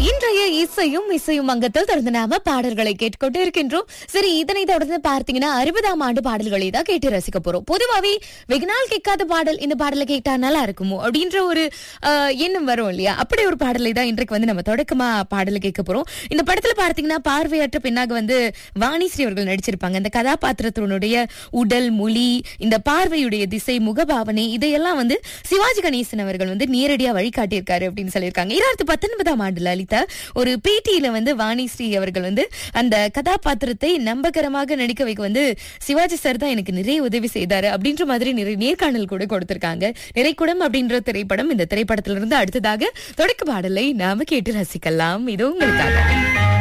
இன்றைய இசையும் இசையும் அங்கத்தில் தொடர்ந்து நாம பாடல்களை கேட்டுக்கொண்டு இருக்கின்றோம் சரி இதனை தொடர்ந்து பார்த்தீங்கன்னா அறுபதாம் ஆண்டு பாடல்களை தான் கேட்டு ரசிக்க போறோம் பொதுவாவே வெகு நாள் கேட்காத பாடல் இந்த பாடலை கேட்டா நல்லா இருக்குமோ அப்படின்ற ஒரு ஆஹ், எண்ணம் வரும் இல்லையா அப்படி ஒரு பாடலை தான் இன்றைக்கு வந்து நம்ம தொடக்கமா பாடலை கேட்க போறோம் இந்த படத்துல பார்த்தீங்கன்னா பார்வையற்ற பெண்ணாக வந்து வாணிஸ்ரீ அவர்கள் நடிச்சிருப்பாங்க இந்த கதாபாத்திரத்தினுடைய உடல் மொழி இந்த பார்வையுடைய திசை முகபாவனை இதையெல்லாம் வந்து சிவாஜி கணேசன் அவர்கள் வந்து நேரடியா வழிகாட்டியிருக்காரு அப்படின்னு சொல்லியிருக்காங்க இரண்டாயிரத்தி பத்தொன்பதாம் ஆண்டு லலிதா ஒரு பேட்டியில வந்து வாணிஸ்ரீ அவர்கள் வந்து அந்த கதாபாத்திரத்தை நம்பகரமாக நடிக்க வைக்க வந்து சிவாஜி சார் தான் எனக்கு நிறைய உதவி செய்தாரு அப்படின்ற மாதிரி நிறைய நேர்காணல் கூட கொடுத்திருக்காங்க நிறைக்குடம் அப்படின்ற திரைப்படம் இந்த திரைப்படத்திலிருந்து அடுத்ததாக தொடக்க பாடலை நாம கேட்டு ரசிக்கலாம் இது உங்களுக்காக